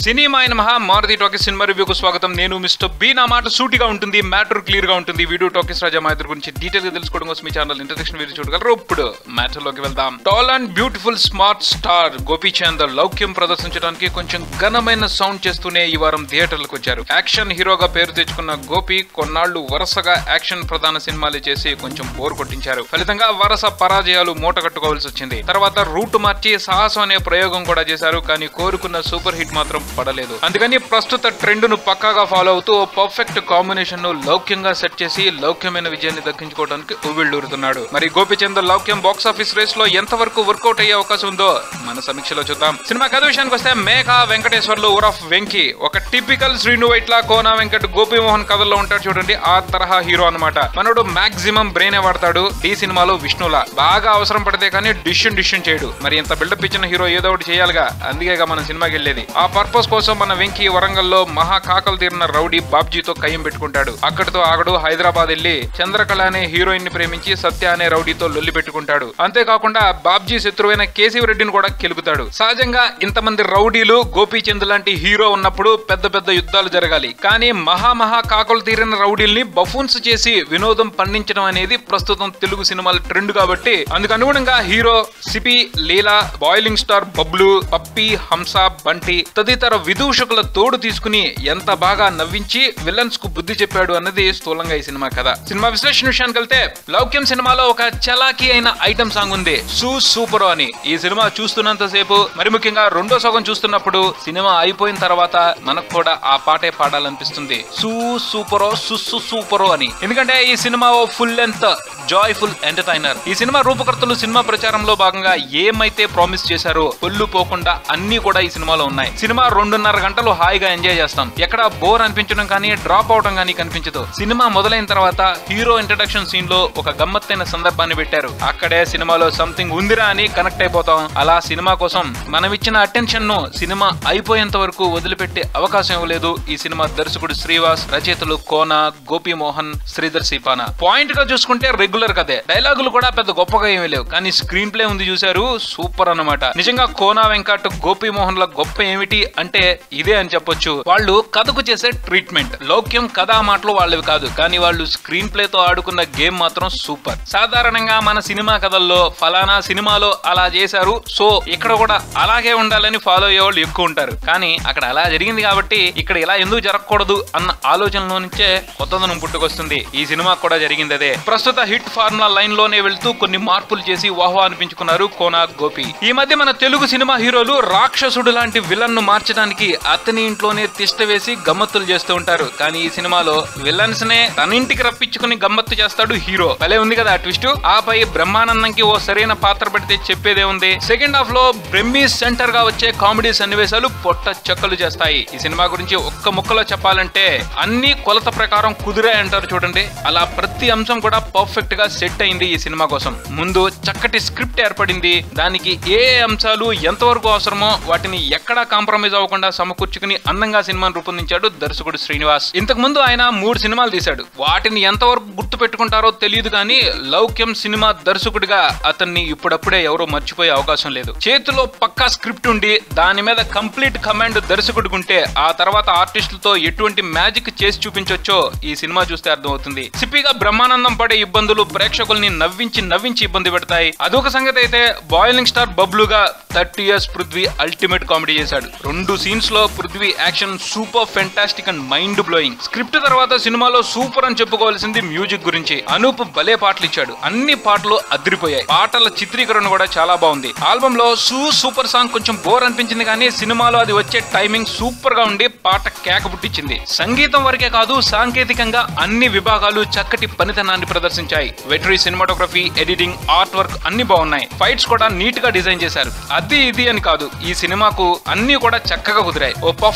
cinema అయిన మహా Maruti talkies cinema రివ్యూకు స్వాగతం నేను మిస్టర్ బి నా మాట సూటిగా ఉంటుంది మ్యాటర్ క్లియర్ గా ఉంటుంది వీడియో టాకీస్ రాజా మా ఇద్దరి గురించి డీటెయిల్ గా తెలుసుకోవడం కోసం మీ ఛానల్ ఇంట్రడక్షన్ వీడియో చూడగలరు ఇప్పుడు మ్యాటర్ లోకి వెళ్దాం tall and beautiful smart star Gopichand Loukyam ప్రదర్శించడానికి కొంచెం ఘనమైన సౌండ్ చేస్తూనే ఈ వారం థియేటర్లకు వచ్చారు యాక్షన్ హీరోగా పేరు తెచ్చుకున్న గోపి కొన్నాళ్లు వరుసగా యాక్షన్ ప్రధాన సినిమాలు చేసి కొంచెం బోర్ కొట్టించారు ఫలితంగా వరుస పరాజయాలు మూట కట్టుకోవాల్సి వచ్చింది తర్వాత రూట్ మార్చి సాహసం అనే ప్రయోగం కూడా చేశారు కానీ కోరుకున్న సూపర్ హిట్ మాత్రం పడలేదు అందుకని ప్రస్తుత ట్రెండ్ ను పక్కాగా ఫాలో అవుతూ పర్ఫెక్ట్ కాంబినేషన్ ను లౌక్యంగా సెట్ చేసి లౌక్యమైన విజయాన్ని దక్కించుకోవడానికి ఉవ్విళ్ళూరుతున్నాడు మరి Gopichand Loukyam box office race లో ఎంత వరకు వర్కౌట్ అయ్యే అవకాశం ఉందో మన సమీక్షలో చూద్దాం సినిమా కథ విషయానికి వస్తే మేఘ వెంకటేశ్వర్లు ఉరఫ్ వెంకీ ఒక టిపికల్ శ్రీను వైట్ల కోనా వెంకట్ గోపిమోహన్ కథల్లో ఉంటాడు చూడండి ఆ తరహా హీరో అన్నమాట మనోడు మాక్సిమం బ్రెయిన్ వాడతాడు డి సినిమాలో విష్ణులా బాగా అవసరం పడితే కానీ డిషన్ డిషన్ చేయడు మరి ఇంత బిల్డప్ ఇచ్చిన హీరో ఏదో ఒకటి చేయాలిగా అందుకేగా మన సినిమాకి వెళ్ళేది ఆ పర్పస్ కోసం మన వెంకీ వరంగల్లో మహా కాకలు తీరిన రౌడీ బాబ్జీతో కయ్యం పెట్టుకుంటాడు అక్కడితో ఆగడు హైదరాబాద్ వెళ్లి చంద్రకళ అనే హీరోయిన్ ని ప్రేమించి సత్య అనే రౌడీతో లొల్లి పెట్టుకుంటాడు అంతేకాకుండా బాబ్జీ శత్రువైన కేశవ రెడ్డిని కూడా కెలుకుతాడు సహజంగా ఇంతమంది రౌడీలు గోపీచంద్ లాంటి హీరో ఉన్నప్పుడు పెద్ద పెద్ద యుద్ధాలు జరగాలి కానీ మహా మహా కాకులు తీరిన రౌడీల్ని బఫూన్స్ చేసి వినోదం పండించడం అనేది ప్రస్తుతం తెలుగు సినిమాల ట్రెండ్ కాబట్టి అందుకు అనుగుణంగా హీరో సిపి లీలా బాయిలింగ్ స్టార్ బబ్లు పప్పి హంస బంటి తదితర విదూషకుల తోడు తీసుకుని ఎంత బాగా నవ్వించి విలన్స్ కు బుద్ధి చెప్పాడు అన్నది స్థూలంగా ఈ సినిమా కథ సినిమా విశ్లేషణ విషయానికి వెళ్తే లౌక్యం సినిమాలో ఒక చలాకీ అయిన ఐటమ్ సాంగ్ ఉంది సూ సూపర్ అని ఈ సినిమా చూస్తున్నంత సేపు మరి ముఖ్యంగా రెండో సగం చూస్తున్నప్పుడు సినిమా అయిపోయిన తర్వాత మనకు కూడా ఆ పాటే పాడాలనిపిస్తుంది సూ సూపరో సుస్సు సూపరో అని ఎందుకంటే ఈ సినిమా ఓ ఫుల్ లెంత్ జాయ్ఫుల్ ఎంటర్టైనర్ ఈ సినిమా రూపకర్తలు సినిమా ప్రచారంలో భాగంగా ఏమైతే ప్రామిస్ చేశారో ఒళ్ళు పోకుండా అన్ని కూడా ఈ సినిమాలో ఉన్నాయి సినిమా రెండున్నర గంటలు హాయిగా ఎంజాయ్ చేస్తాం ఎక్కడ బోర్ అనిపించడం కానీ డ్రాప్ అవడం కానీ కనిపించదు సినిమా మొదలైన తర్వాత హీరో ఇంట్రడక్షన్ సీన్ లో ఒక గమ్మత్తైన సందర్భాన్ని పెట్టారు అక్కడే సినిమాలో సంథింగ్ ఉందిరా అని కనెక్ట్ అయిపోతాం అలా సినిమా కోసం మనం ఇచ్చిన అటెన్షన్ ను సినిమా అయిపోయేంత వరకు వదిలిపెట్టే అవకాశం ఇవ్వలేదు ఈ సినిమా దర్శకుడు శ్రీవాస్ రచయితలు కోన గోపి మోహన్ శ్రీధర్ సిపానా పాయింట్ గా చూసుకుంటే రెగ్యులర్ కథే డైలాగులు కూడా పెద్ద గొప్పగా ఏమీ లేవు కానీ స్క్రీన్ ప్లే ఉంది చూశారు సూపర్ అన్నమాట నిజంగా కోనా వెంకట్ గోపి మోహన్ ల గొప్ప ఏమిటి అంటే ఇదే అని చెప్పొచ్చు వాళ్ళు కథకు చేసే ట్రీట్మెంట్ లౌక్యం కథా మాటలు వాళ్ళవి కాదు కానీ వాళ్ళు స్క్రీన్ ప్లే తో ఆడుకున్న గేమ్ మాత్రం సూపర్ సాధారణంగా మన సినిమా కథల్లో ఫలానా సినిమాలో అలా చేశారు సో ఇక్కడ కూడా అలాగే ఉండాలని ఫాలో అయ్యే వాళ్ళు ఎక్కువ ఉంటారు కానీ అక్కడ అలా జరిగింది కాబట్టి ఇక్కడ ఇలా ఎందుకు జరగకూడదు అన్న ఆలోచనలో నుంచే కొత్తదనం పుట్టుకొస్తుంది ఈ సినిమా కూడా జరిగింది అదే ప్రస్తుత హిట్ ఫార్ములా లైన్ లోనే వెళ్తూ కొన్ని మార్పులు చేసి వాహ్వా అనిపించుకున్నారు కోనా గోపి ఈ మధ్య మన తెలుగు సినిమా హీరోలు రాక్షసుడు లాంటి విలన్ ను మార్చడానికి అతని ఇంట్లోనే తిష్ట వేసి గమ్మత్తులు చేస్తూ ఉంటారు కానీ ఈ సినిమాలో విలన్స్ నే తన ఇంటికి రప్పించుకుని గమ్మత్తు చేస్తాడు హీరో భలే ఉంది కదా ట్విస్ట్ ఆపై బ్రహ్మానందంకి ఓ సరైన పాత్ర పెడితే చెప్పేదే ఉంది సెకండ్ హాఫ్ లో బ్రెమ్మీ సెంటర్ గా వచ్చే కామెడీ సన్నివేశాలు పొట్ట చెక్కలు చేస్తాయి ఈ సినిమా గురించి ఒక్క ముక్కలో చెప్పాలంటే అన్ని కొలత ప్రకారం కుదిరే అంటారు చూడండి అలా ప్రతి అంశం కూడా పర్ఫెక్ట్ గా సెట్ అయింది ఈ సినిమా కోసం ముందు చక్కటి స్క్రిప్ట్ ఏర్పడింది దానికి ఏ ఏ అంశాలు ఎంతవరకు అవసరమో వాటిని ఎక్కడా కాంప్రమైజ్ అవ్వకుండా సమకూర్చుకుని అందంగా సినిమాను రూపొందించాడు దర్శకుడు శ్రీనివాస్ ఇంతకు ముందు ఆయన మూడు సినిమాలు తీశాడు వాటిని ఎంతవరకు గుర్తు పెట్టుకుంటారో తెలియదు కానీ లౌక్యం సినిమా దర్శకుడిగా అతన్ని ఇప్పుడప్పుడే ఎవరో మర్చిపోయే అవకాశం లేదు చేతిలో పక్కా స్క్రిప్ట్ ఉండి దాని మీద కంప్లీట్ కమాండ్ దర్శకుడికి ఉంటే ఆ తర్వాత ఆర్టిస్టులతో ఎటువంటి మ్యాజిక్ చేసి చూపించొచ్చో ఈ సినిమా చూస్తే అర్థమవుతుంది సిప్పిగా బ్రహ్మానందం పడే ఇబ్బందులు ప్రేక్షకుల్ని నవ్వించి నవ్వించి ఇబ్బంది పెడతాయి అదొక సంగతి అయితే బాయిలింగ్ స్టార్ బబ్లుగా thirty years Prudhvi ultimate comedy చేశాడు రెండు సీన్స్ లో Prudhvi action super fantastic and mind blowing script తర్వాత సినిమాలో సూపర్ అని చెప్పుకోవాల్సింది మ్యూజిక్ గురించి అనూప్ భలే పాటలు ఇచ్చాడు అన్ని పాటలు అదిరిపోయాయి పాటల చిత్రీకరణ కూడా చాలా బాగుంది ఆల్బమ్ లో సూ సూపర్ సాంగ్ కొంచెం బోర్ అనిపించింది కానీ సినిమాలో అది వచ్చే టైమింగ్ సూపర్ గా ఉండి పాట కేక పుట్టించింది సంగీతం వరకే కాదు సాంకేతికంగా అన్ని విభాగాలు చక్కటి పనితనాన్ని ప్రదర్శించాయి వెటరీ సినిమాటోగ్రఫీ ఎడిటింగ్ ఆర్ట్ వర్క్ అన్ని బాగున్నాయి ఫైట్స్ కూడా నీట్ గా డిజైన్ చేశారు అది ఇది అని కాదు ఈ సినిమాకు అన్ని కూడా చక్కగా కుదిరాయి ఓ పర్ఫెక్ట్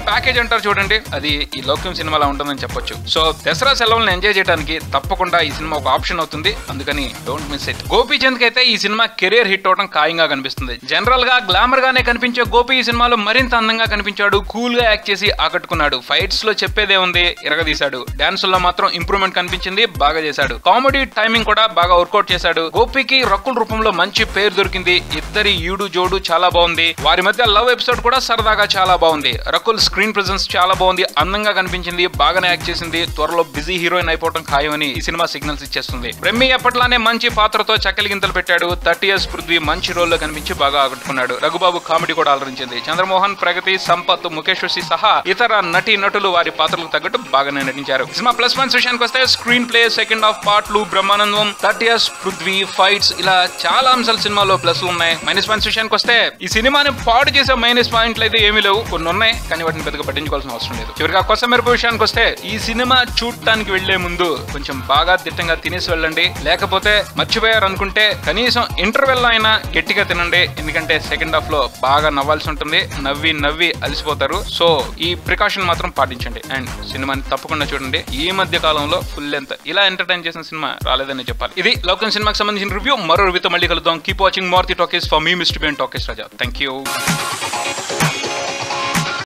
ప్యాకేజ్ అంటారు చూడండి అది ఈ లోక్యం సినిమాలో ఉంటుందని చెప్పొచ్చు సో దసరా సెలవులను ఎంజాయ్ చేయడానికి తప్పకుండా ఈ సినిమా ఒక ఆప్షన్ అవుతుంది అందుకని డోంట్ మిస్ ఇట్ గోపీచంద్ కి అయితే ఈ సినిమా కెరీర్ హిట్ అవడం ఖాయంగా కనిపిస్తుంది జనరల్ గా గ్లామర్ గానే కనిపించే గోపి ఈ సినిమాలో మరింత అందంగా కనిపించాడు కూల్ గా యాక్ట్ చేసి ఆకట్టుకున్నాడు ఫైట్స్ లో చెప్పేదే ఉంది ఇరగదీశాడు డాన్స్ లో మాత్రం ఇంప్రూవ్మెంట్ కనిపించింది బాగా చేశాడు కామెడీ టైమింగ్ కూడా బాగా వర్కౌట్ చేశాడు గోపికి రక్కుల రూపంలో మంచి పేరు దొరికింది ఇద్దరి ఈడు జోడు చాలా బాగుంది వారి మధ్య లవ్ ఎపిసోడ్ కూడా సరదాగా చాలా బాగుంది రకుల్ స్క్రీన్ ప్రెజెన్స్ చాలా బాగుంది అందంగా కనిపించింది బాగానే యాక్ట్ చేసింది త్వరలో బిజీ హీరోయిన్ అయిపోవడం ఖాయమని ఈ సినిమా సిగ్నల్స్ ఇచ్చేస్తుంది బ్రహ్మి ఎప్పట్లానే మంచి పాత్రతో చక్కలి గింతలు పెట్టాడు థర్టీ ఇయర్స్ పృథ్వీ మంచి రోల్లో కనిపించి బాగా ఆకట్టుకున్నాడు రఘుబాబు కామెడీ కూడా అలరించింది చంద్రమోహన్ ప్రగతి సంపత్ ముఖేష్ ఋషి సహా ఇతర నటి నటులు వారి పాత్రలకు తగ్గట్టు బాగానే నటించారు సినిమా ప్లస్ పాయింట్స్ విషయానికి వస్తే స్క్రీన్ ప్లే సెకండ్ హాఫ్ పార్ట్లు Brahmanandam thirty years Prudhvi fights ఇలా చాలా అంశాలు సినిమాలో ప్లస్ ఉన్నాయి మైనస్ పాయింట్స్ విషయానికి వస్తే ఈ సినిమాని పాడు చేసే మైనస్ పాయింట్లు అయితే ఏమీ లేవు కొన్ని ఉన్నాయి కానీ వాటిని పెద్దగా పట్టించుకోవాల్సిన అవసరం లేదు చివరిగా కొత్త మెరుపు విషయానికి వస్తే ఈ సినిమా చూడటానికి వెళ్లే ముందు కొంచెం బాగా దిట్టంగా తినేసి వెళ్ళండి లేకపోతే మర్చిపోయారు అనుకుంటే కనీసం ఇంటర్వెల్ అయినా గట్టిగా తినండి ఎందుకంటే సెకండ్ హాఫ్ లో బాగా నవ్వాల్సి ఉంటుంది నవ్వి నవ్వి అలసిపోతారు సో ఈ ప్రికాషన్ మాత్రం పాటించండి అండ్ సినిమాని తప్పకుండా చూడండి ఈ మధ్య కాలంలో ఫుల్ లెంత్ ఇలా ఎంటర్టైన్ చేసిన సినిమా రాలేదని చెప్పాలి ఇది లోకం సినిమాకి సంబంధించిన రివ్యూ మరో రివ్యూతో మళ్ళీ కలుద్దాం keep watching Maruthi Talkies for మీ mister BN Talkies Raja thank you